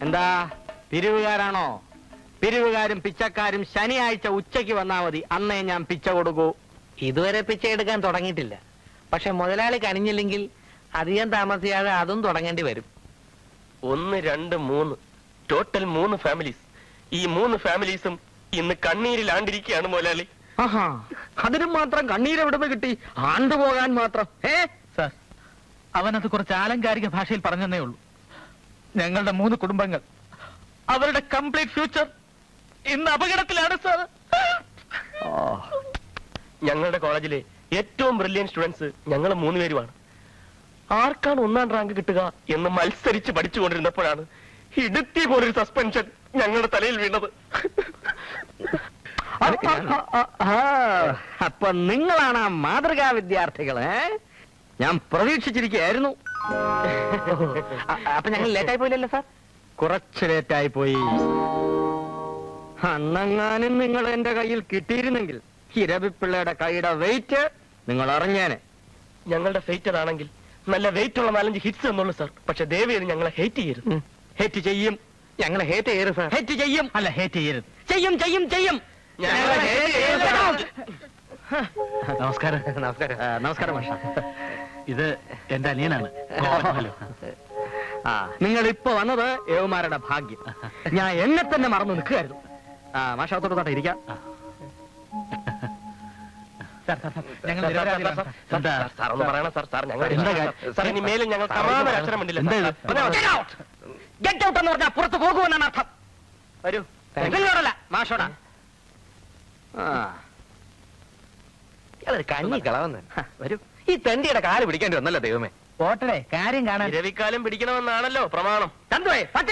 എന്താ പിരിവുകാരാണോ പിരിവുകാരും പിച്ചക്കാരും ശനിയാഴ്ച ഉച്ചയ്ക്ക് വന്നാ മതി അന്നേ ഞാൻ പിച്ച കൊടുക്കൂ ഇതുവരെ പിച്ച എടുക്കാൻ തുടങ്ങിയിട്ടില്ല പക്ഷെ മുതലാളി കനിഞ്ഞില്ലെങ്കിൽ അധികം താമസിയാതെ അതും തുടങ്ങേണ്ടി വരും ഒന്ന് രണ്ട് മൂന്ന് ടോട്ടൽ മൂന്ന് ഫാമിലീസ് ഈ മൂന്ന് ഫാമിലീസും ഇന്ന് കണ്ണീരിലാണ്ടിരിക്കുകയാണ് മുതലാളി ആഹാ അതിനും മാത്രം കണ്ണീരെവിടുന്ന് കിട്ടി ആണ്ടുപോകാൻ മാത്രം ഏ സാർ അവനത് കുറച്ച് ആലങ്കാരിക ഭാഷയിൽ പറഞ്ഞതേ ഉള്ളൂ ഞങ്ങളുടെ മൂന്ന് കുടുംബങ്ങൾ അവരുടെ കംപ്ലീറ്റ് ഫ്യൂച്ചർ ഇന്ന് അപകടത്തിലാണ് സാർ ഞങ്ങളുടെ കോളേജിലെ ഏറ്റവും ബ്രില്യൻ സ്റ്റുഡൻസ് ഞങ്ങൾ മൂന്നുപേരുമാണ് ആർക്കാണ് ഒന്നാം റാങ്ക് കിട്ടുക എന്ന് മത്സരിച്ച് പഠിച്ചുകൊണ്ടിരുന്നപ്പോഴാണ് ഇടുത്തി പോലൊരു സസ്പെൻഷൻ ഞങ്ങളുടെ തലയിൽ വീണത് അപ്പൊ നിങ്ങളാണ് ആ മാതൃകാ വിദ്യാർത്ഥികൾ ഏ ഞാൻ പ്രതീക്ഷിച്ചിരിക്കുകയായിരുന്നു അ- അപ്പൊ ഞങ്ങൾ ലേറ്റായി പോയില്ലല്ലോ സാർ കുറച്ച് ലേറ്റായി പോയി അന്നെങ്ങാനും നിങ്ങൾ എന്റെ കയ്യിൽ കിട്ടിയിരുന്നെങ്കിൽ ഇരവിപ്പിള്ളയുടെ കൈയുടെ വെയിറ്റ് നിങ്ങൾ അറിഞ്ഞേനെ ഞങ്ങളുടെ ഫേറ്റർ ആണെങ്കിൽ നല്ല വെയിറ്റ് ഉള്ള നാലഞ്ച് ഹിറ്റ്സ് എന്നുള്ളൂ സാർ പക്ഷെ ദേവിയത് ഞങ്ങളെ ഹേറ്റ് ചെയ്യരുത് ഹെറ്റ് ചെയ്യും ഞങ്ങളെ ഹേറ്റ് ചെയ്യരുത് സാർ ഹെറ്റ് ചെയ്യും അല്ല ഹേറ്റ് ചെയ്യരുത് ചെയ്യും ചെയ്യും ചെയ്യും ഞങ്ങളെ hate ചെയ്യും, നമസ്കാരം നമസ്കാരം ആ, നമസ്കാരം മാഷ ഇത് എന്റെ അനിയനാണ് ഹലോ ആ നിങ്ങൾ ഇപ്പൊ വന്നത് യവമാരുടെ ഭാഗ്യം ഞാൻ എന്നെ തന്നെ മറന്നു നിൽക്കുകയായിരുന്നു ആ മാഷാത്തോട് തൊട്ട് ഇരിക്കാം സാർ സാർ സാർ ഞങ്ങൾ സാർ, സാർ, സാർ, നിരപരാധികളാണ്. സാർ, എന്താ സാർ, സാർ ഒന്ന് പറയണം സാർ സാർ ഞങ്ങൾ എന്താ കാര്യം? സാർ ഇനി മേലും ഞങ്ങൾ സമാധാന അക്ഷരം ഉണ്ടില്ല എന്താ ഇത്? ഗെറ്റ് ഔട്ട് എന്ന് പറഞ്ഞാൽ പുറത്ത് പോകുമെന്നാണ് അർത്ഥം വരൂ Thank you. നിങ്ങളോടല്ല മാഷോടാ ആ കഞ്ഞി കളവന്ന് ഹ, വരൂ ഈ തെണ്ടിയുടെ കാല് പിടിക്കേണ്ടി വന്നല്ലോ ദൈവമേ പോട്ടടെ കാര്യം കാണാൻ രവിക്കാലം പിടിക്കണമെന്നാണല്ലോ പ്രമാണം ചന്തുവേ പട്ടി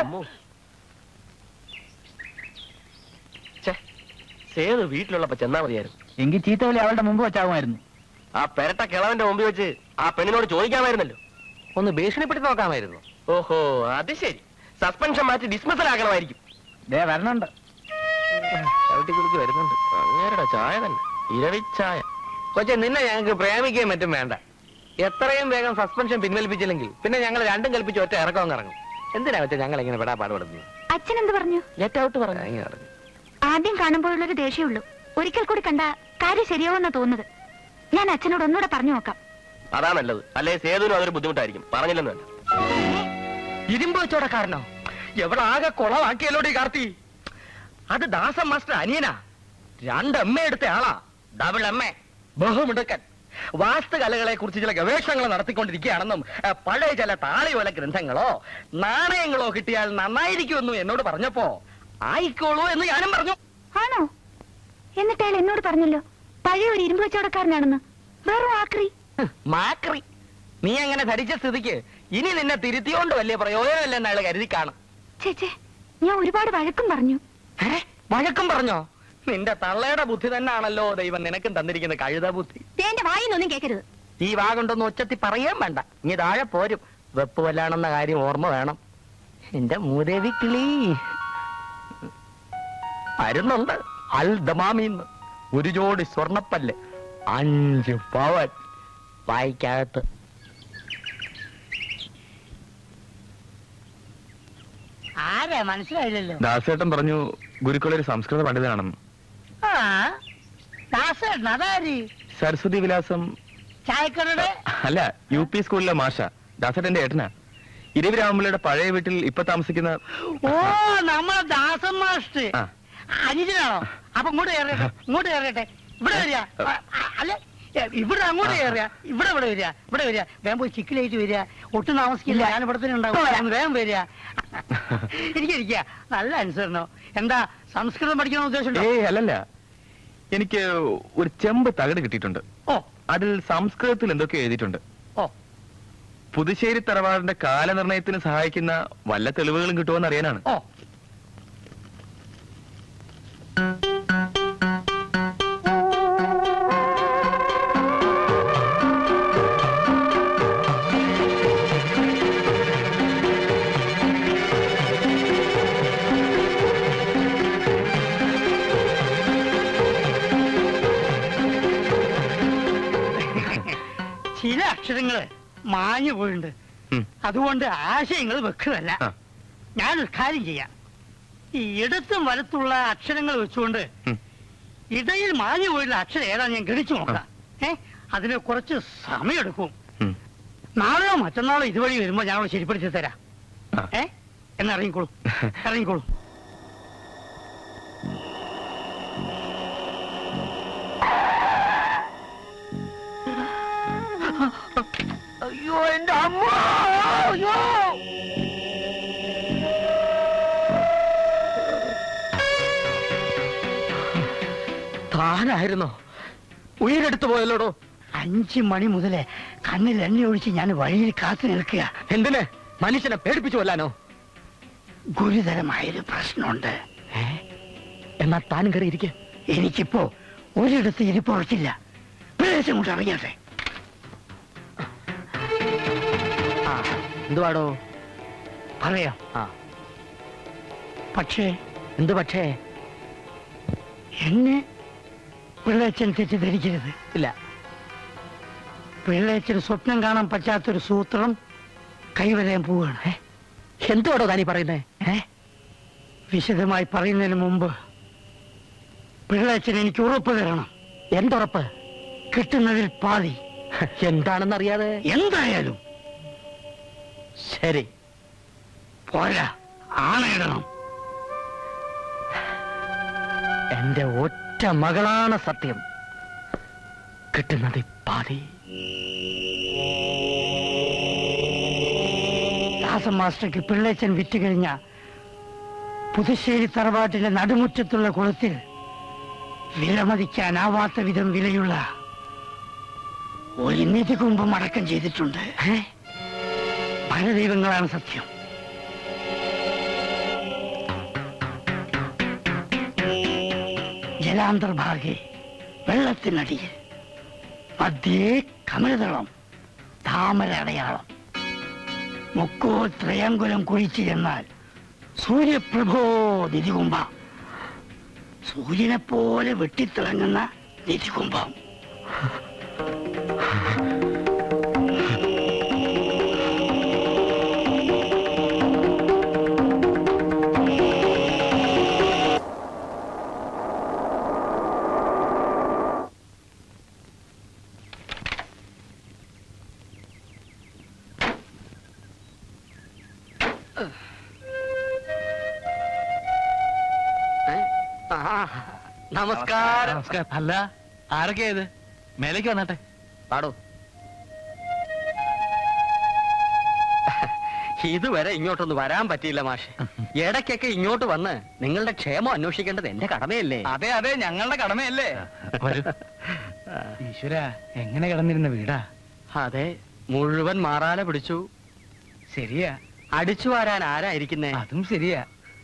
ഛേ, സേതു വീട്ടിലുള്ളപ്പോ ചെന്നാ മതിയായിരുന്നു എങ്കിൽ ചീത്തവലി അവളുടെ മുമ്പ് വെച്ചാകുമായിരുന്നു ആ പെരട്ട കിളവന്റെ മുമ്പിൽ വെച്ച് ആ പെണ്ണിനോട് ചോദിക്കാമായിരുന്നല്ലോ ഒന്ന് ഭീഷണിപ്പെടുത്തി നോക്കാമായിരുന്നു ഓഹോ അത് ശരി സസ്പെൻഷൻ മാറ്റി ഡിസ്മിസൽ ആക്കണമായിരിക്കും ദേ വരണുണ്ട് ചവിട്ടി കുലുക്കി വരുന്നുണ്ട് അങ്ങേരുടെ ചായ തന്നെ ഇരവിച്ചായ കൊച്ചെ നിന്നെ ഞങ്ങൾക്ക് പ്രേമിക്കുകയും മറ്റും വേണ്ട എത്രയും വേഗം സസ്പെൻഷൻ പിൻവലിപ്പിച്ചില്ലെങ്കിൽ പിന്നെ ഞങ്ങൾ രണ്ടും കൽപ്പിച്ച് ഒറ്റ ഇറക്കം ഇറങ്ങും എന്തിനാ വെച്ചാൽ ഞങ്ങൾ ഇങ്ങനെ പെടാ പാടുപെടുന്നത് അച്ഛൻ എന്ത് പറഞ്ഞു ലെറ്റ് ഔട്ട് പറഞ്ഞു ഇറങ്ങി ഇറങ്ങി ആദ്യം കാണുമ്പോഴുള്ളൊരു ദേഷ്യമുള്ളൂ ഒരിക്കൽ കൂടി കണ്ട കാര്യം ശരിയാവുന്ന തോന്നുന്നത് ഞാൻ അച്ഛനോട് ഒന്നുകൂടെ പറഞ്ഞു നോക്കാം അതാ നല്ലത് അല്ലെ സേതുവിനും അതൊരു ബുദ്ധിമുട്ടായിരിക്കും പറഞ്ഞില്ലെന്ന് വേണ്ട ഇരുമ്പ് വെച്ചോടക്കാരനോ എവിടെ ആകെ കുളമാക്കിയല്ലോടി കാർത്തി അത് ദാസൻ മാസ്റ്റർ അനിയനാ രണ്ട് എമ്മ എടുത്ത ആളാ ഡബിൾ എമ്മ ബഹുമിടുക്കൻ വാസ്തുകലകളെ കുറിച്ച് ചില ഗവേഷണങ്ങൾ നടത്തിക്കൊണ്ടിരിക്കുകയാണെന്നും ഏ, പഴയ ചില താളിയോല ഗ്രന്ഥങ്ങളോ നാണയങ്ങളോ കിട്ടിയാൽ നന്നായിരിക്കുമെന്നും എന്നോട് പറഞ്ഞപ്പോ ആയിക്കോളൂ എന്ന് ഞാനും പറഞ്ഞു ആണോ എന്നിട്ട് അയാൾ എന്നോട് പറഞ്ഞല്ലോ പഴയ ഒരു ഇരുമ്പ് കച്ചവടക്കാരനാണെന്ന് വെറും ആക്രി ഹ്, മാക്രി നീ അങ്ങനെ ധരിച്ച സ്ഥിതിക്ക് ഇനി നിന്നെ തിരുത്തിയോണ്ട് വലിയ പ്രയോജനമില്ലെന്ന് അയാൾ കരുതി കാണും ചേച്ചേ ഞാൻ ഒരുപാട് വഴക്കും പറഞ്ഞു ഏ? വഴക്കം പറഞ്ഞോ നിന്റെ തള്ളയുടെ ബുദ്ധി തന്നെയാണല്ലോ ദൈവം നിനക്കും തന്നിരിക്കുന്ന കഴുത ബുദ്ധി എന്റെ വായിന്നൊന്നും കേൾക്കരുത് ഈ വാഗുണ്ടൊന്ന് ഒച്ചത്തി പറയാൻ വേണ്ട ഇനി താഴെ പോരും വെപ്പ് വല്ലാണെന്ന കാര്യം ഓർമ്മ വേണം എന്റെ മൂദേവി കിളി വരുന്നുണ്ട് അൽ ദമാമിന്ന് ഒരു ജോഡി സ്വർണപ്പല്ല് അഞ്ച് പവൻ വായിക്കകത്ത് ആരാ മനസ്സിലായില്ലല്ലോ ദാസേട്ടൻ പറഞ്ഞു ഗുരുക്കൾ ഒരു സംസ്കൃത പണ്ഡിതനാണെന്ന് ആ ദാസേട്ടൻ അതാര് സരസ്വതി വിലാസം ചായക്കടയുടെ അല്ല യു പി സ്കൂളിലെ മാഷ ദാസേട്ടന്റെ ഏട്ടനാ ഇരവി രാമപിള്ളയുടെ പഴയ വീട്ടിൽ ഇപ്പൊ താമസിക്കുന്ന ഓ നമ്മളെ ദാസൻ മാസ്റ്റർ ആ. അനുജനാണോ അപ്പൊ ഇങ്ങോട്ട് കയറട്ടെ ഇങ്ങോട്ട് കയറട്ടെ ഇവിടെ വരിക ആ, ആ, അല്ല ഏ, ഇവിടെ അങ്ങോട്ട് കയറുക ഇവിടെ ഇവിടെ വരിക ഇവിടെ വരിക വേഗം പോയി ചിക്കിലേറ്റ് വരിക ഒട്ടും താമസിക്കില്ല ഞാൻ ഇവിടെ തന്നെ ഉണ്ടാവും ഒന്ന് വേഗം വരിക ഇരിക്കുക നല്ല അനുസരണോ എന്താ സംസ്കൃതം പഠിക്കണമെന്ന് ഉദ്ദേശമുണ്ടോ ഏയ് അല്ലല്ല എനിക്ക് ഒരു ചെമ്പ് തകട് കിട്ടിയിട്ടുണ്ട് ഓ അതിൽ സംസ്കൃതത്തിൽ എന്തൊക്കെ എഴുതിയിട്ടുണ്ട് ഓ പുതുശ്ശേരി തറവാടിന്റെ കാലനിർണയത്തിന് സഹായിക്കുന്ന വല്ല തെളിവുകളും കിട്ടുമോന്ന് അറിയാനാണ് ഓ ചില അക്ഷരങ്ങള് മാഞ്ഞു പോയിട്ടുണ്ട് ഉം. അതുകൊണ്ട് ആശയങ്ങൾ വെക്കുന്നതല്ല ആ. ഞാനൊരു കാര്യം ചെയ്യാം ഈ ഇടത്തും വലത്തുള്ള അക്ഷരങ്ങൾ വെച്ചുകൊണ്ട് ഉം. ഇടയിൽ മാഞ്ഞു പോയിട്ടുള്ള അക്ഷരം ഏതാ ഞാൻ ഗണിച്ചു നോക്കാം ഏ അതിന് കുറച്ച് സമയമെടുക്കും ഉം. നാളെയോ മറ്റന്നാളോ ഇതുവഴി വരുമ്പോ ഞാൻ അവിടെ ശരിപ്പെടുത്തി തരാം ആ. ഏ എന്ന് ഇറങ്ങിക്കോളൂ ഇറങ്ങിക്കോളൂ അയ്യോ എന്റെ അമ്മ അയ്യോ താനായിരുന്നോ ഉയരെടുത്തു പോയല്ലോടോ അഞ്ചു മണി മുതലേ കണ്ണിൽ എണ്ണ ഒഴിച്ച് ഞാൻ വഴിയിൽ കാത്തു നിൽക്കുക എന്തിന് മനുഷ്യനെ പേടിപ്പിച്ചു കൊല്ലാനോ ഗുരുതരമായൊരു പ്രശ്നമുണ്ട് ഏ? എന്നാ താനും കയറി ഇരിക്കെ എനിക്കിപ്പോ ഒരിടത്ത് ഇരിപ്പുറച്ചില്ല പ്രദേശം കൊണ്ട് ഇറങ്ങിയട്ടെ എന്തുവാടോ പറയാം ആ പക്ഷേ എന്തു പക്ഷേ എന്നെ പിള്ളേച്ചൻ തെറ്റിദ്ധരിക്കരുത് ഇല്ല പിള്ളേച്ചന് സ്വപ്നം കാണാൻ പറ്റാത്തൊരു സൂത്രം കൈവരാൻ പോവുകയാണ് എന്തുവാടോ താനീ പറയുന്നേ ഏ വിശദമായി പറയുന്നതിന് മുമ്പ് പിള്ളേച്ചൻ എനിക്ക് ഉറപ്പ് തരണം എന്തുറപ്പ് കിട്ടുന്നതിൽ പാതി എന്താണെന്നറിയാതെ എന്തായാലും ശരി പോരാ ആണയിടണം എന്റെ ഒറ്റ മകളാണ് സത്യം കിട്ടുന്നത് പാതി ദാസൻ മാസ്റ്റർക്ക് പിള്ളേച്ചൻ വിറ്റ് കഴിഞ്ഞ പുതുശ്ശേരി തറവാട്ടിലെ നടുമുറ്റത്തുള്ള കുളത്തിൽ വിലമതിക്കാനാവാത്ത വിധം വിലയുള്ള ഒരു നിധി കുംഭം അടക്കം ചെയ്തിട്ടുണ്ട് ഏ? പല ദൈവങ്ങളാണ് സത്യം ജലാന്തർഭാഗെ വെള്ളത്തിനടിയിൽ മധ്യേ കമലതളം താമര അടയാളം മുക്കോ ത്രയങ്കുലം കുഴിച്ചു ചെന്നാൽ സൂര്യപ്രഭോ നിധികുംഭ സൂര്യനെ പോലെ വെട്ടിത്തിളങ്ങുന്ന നിധികുംഭം നമസ്കാരം നമസ്കാരം അല്ല ആരൊക്കെയാ ഇത് മേലേക്ക് വന്നാട്ടെ പാടോ ഇതുവരെ ഇങ്ങോട്ടൊന്ന് വരാൻ പറ്റിയില്ല മാഷെ ഇടയ്ക്കൊക്കെ ഇങ്ങോട്ട് വന്ന് നിങ്ങളുടെ ക്ഷേമം അന്വേഷിക്കേണ്ടത് എന്റെ കടമയല്ലേ അതെ അതെ ഞങ്ങളുടെ കടമയല്ലേ വരൂ ഈശ്വര എങ്ങനെ കിടന്നിരുന്ന വീടാ അതെ മുഴുവൻ മാറാല പിടിച്ചു ശരിയാ അടിച്ചു വാരാൻ ആരായിരിക്കുന്നേ അതും ശരിയാ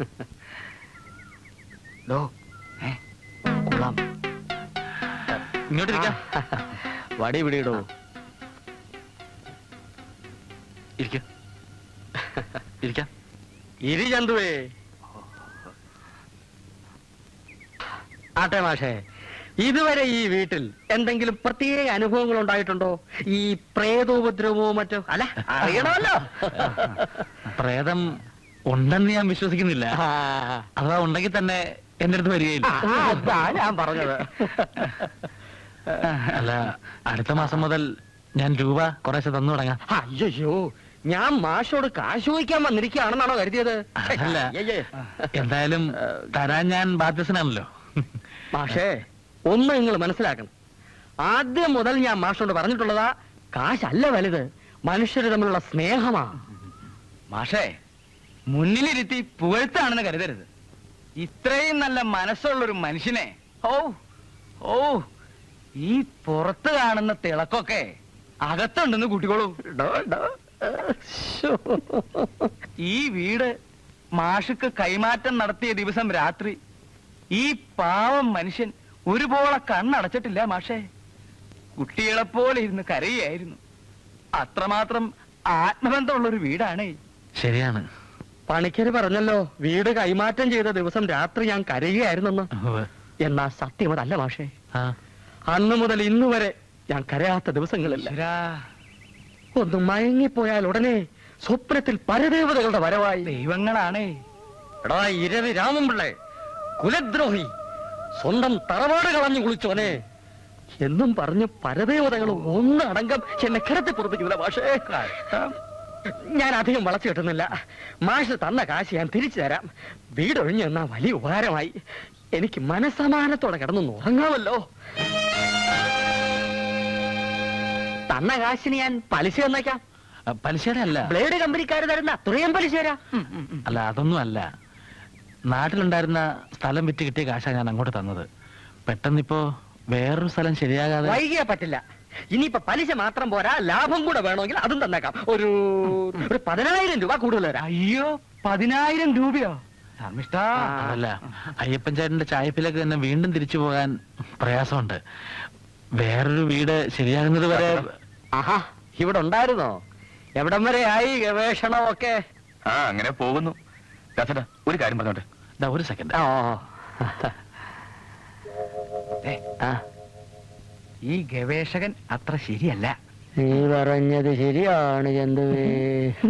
ഡോ ഏ കൊള്ളാം ഇങ്ങോട്ടിരിക്കാം വടി പിടിയിടോ ഇരിക്കാം ഇരിക്കാം ഇരി ചന്തുവേ ആട്ടെ മാഷേ ഇതുവരെ ഈ വീട്ടിൽ എന്തെങ്കിലും പ്രത്യേക അനുഭവങ്ങൾ ഉണ്ടായിട്ടുണ്ടോ ഈ പ്രേതോപദ്രവമോ മറ്റോ അല്ല അറിയണമല്ലോ പ്രേതം ഉണ്ടെന്ന് ഞാൻ വിശ്വസിക്കുന്നില്ല ആ, അഥവാ ഉണ്ടെങ്കിൽ തന്നെ എന്റെ അടുത്ത് വരികയില്ല ആ, അതാ ഞാൻ പറഞ്ഞത് അല്ല അടുത്ത മാസം മുതൽ ഞാൻ രൂപ കുറേശ്ശെ തന്നു തുടങ്ങാം അയ്യോ ഞാൻ മാഷോട് കാശ് ചോദിക്കാൻ വന്നിരിക്കുകയാണെന്നാണോ കരുതിയത് അതല്ല അയ്യേ. എന്തായാലും തരാൻ ഞാൻ ബാധ്യസ്ഥനാണല്ലോ മാഷേ ഒന്ന് നിങ്ങൾ മനസ്സിലാക്കണം ആദ്യം മുതൽ ഞാൻ മാഷോട് പറഞ്ഞിട്ടുള്ളതാ കാശല്ല വലുത് മനുഷ്യർ തമ്മിലുള്ള സ്നേഹമാ മാഷേ മുന്നിലിരുത്തി പുകഴ്ത്താണെന്ന് കരുതരുത് ഇത്രയും നല്ല മനസ്സുള്ളൊരു മനുഷ്യനെ ഓ ഓ ഈ പുറത്ത് കാണുന്ന തിളക്കൊക്കെ അകത്തുണ്ടെന്ന് കൂട്ടിക്കോളൂ ഡോ, ഡോ. ശ്ശോ. ഈ വീട് മാഷുക്ക് കൈമാറ്റം നടത്തിയ ദിവസം രാത്രി ഈ പാവം മനുഷ്യൻ ഒരുപോലെ കണ്ണടച്ചിട്ടില്ല മാഷേ കുട്ടികളെപ്പോലെ ഇരുന്ന് കരയായിരുന്നു അത്രമാത്രം ആത്മബന്ധമുള്ള ഒരു വീടാണ് ശരിയാണ് പണിക്കര് പറഞ്ഞല്ലോ വീട് കൈമാറ്റം ചെയ്ത ദിവസം രാത്രി ഞാൻ കരയുകയായിരുന്നെന്ന് എന്നാ സത്യം അതല്ല മാഷേ ആ അന്ന് മുതൽ ഇന്ന് വരെ ഞാൻ കരയാത്ത ദിവസങ്ങളില്ല ഒന്ന് മയങ്ങിപ്പോയാൽ ഉടനെ സ്വപ്നത്തിൽ പരദേവതകളുടെ വരവായി ദൈവങ്ങളാണേ എടാ ഇരവി രാമൻപിള്ളേ കുലദ്രോഹി സ്വന്തം തറവാട് കളഞ്ഞു കുളിച്ചോനെ എന്നും പറഞ്ഞ് പരദേവതകൾ ഒന്നടങ്കം എന്നെ കിടത്തി പുറപ്പിക്കുന്നില്ല മാഷേ ഞാൻ അധികം വളച്ചു കിട്ടുന്നില്ല മാഷ് തന്ന കാശ് ഞാൻ തിരിച്ചു തരാം വീടൊഴിഞ്ഞു എന്നാ വലിയ ഉപകാരമായി എനിക്ക് മനസമാനത്തോടെ കിടന്നു ഉറങ്ങാമല്ലോ തന്ന കാശിന് ഞാൻ പലിശ തന്നേക്കാം പലിശയുടെ അല്ല ബ്ലേഡ് കമ്പനിക്കാർ തരുന്ന അത്രയും പലിശ തരാം അല്ല അതൊന്നും അല്ല നാട്ടിലുണ്ടായിരുന്ന സ്ഥലം വിറ്റ് കിട്ടിയ കാശാ ഞാൻ അങ്ങോട്ട് തന്നത് പെട്ടെന്നിപ്പോ വേറൊരു സ്ഥലം ശരിയാകാതെ വൈകിയാ പറ്റില്ല ഇനിയിപ്പോ പലിശ മാത്രം പോരാ ലാഭം കൂടെ വേണമെങ്കിൽ അതും തന്നേക്കാം ഒരു ഒരു പതിനായിരം രൂപ കൂടുതൽ തരാം അയ്യോ പതിനായിരം രൂപയോ ധർമ്മിഷ്ട അതല്ല അയ്യപ്പൻ ചേട്ടന്റെ ചായപ്പിലേക്ക് തന്നെ വീണ്ടും തിരിച്ചു പോകാൻ പ്രയാസമുണ്ട് വേറൊരു വീട് ശരിയാകുന്നത് വരെ ആഹാ ഇവിടെ ഉണ്ടായിരുന്നോ എവിടം വരെ ആയി ഗവേഷണമൊക്കെ ആ അങ്ങനെ പോകുന്നു ദാസേട്ടാ ഒരു കാര്യം പറഞ്ഞോട്ടെ ദാ ഒരു സെക്കൻഡ് ഓ ആ, ഈ ഗവേഷകൻ അത്ര ശരിയല്ല നീ പറഞ്ഞത് ശരിയാണ് ചന്തുവേ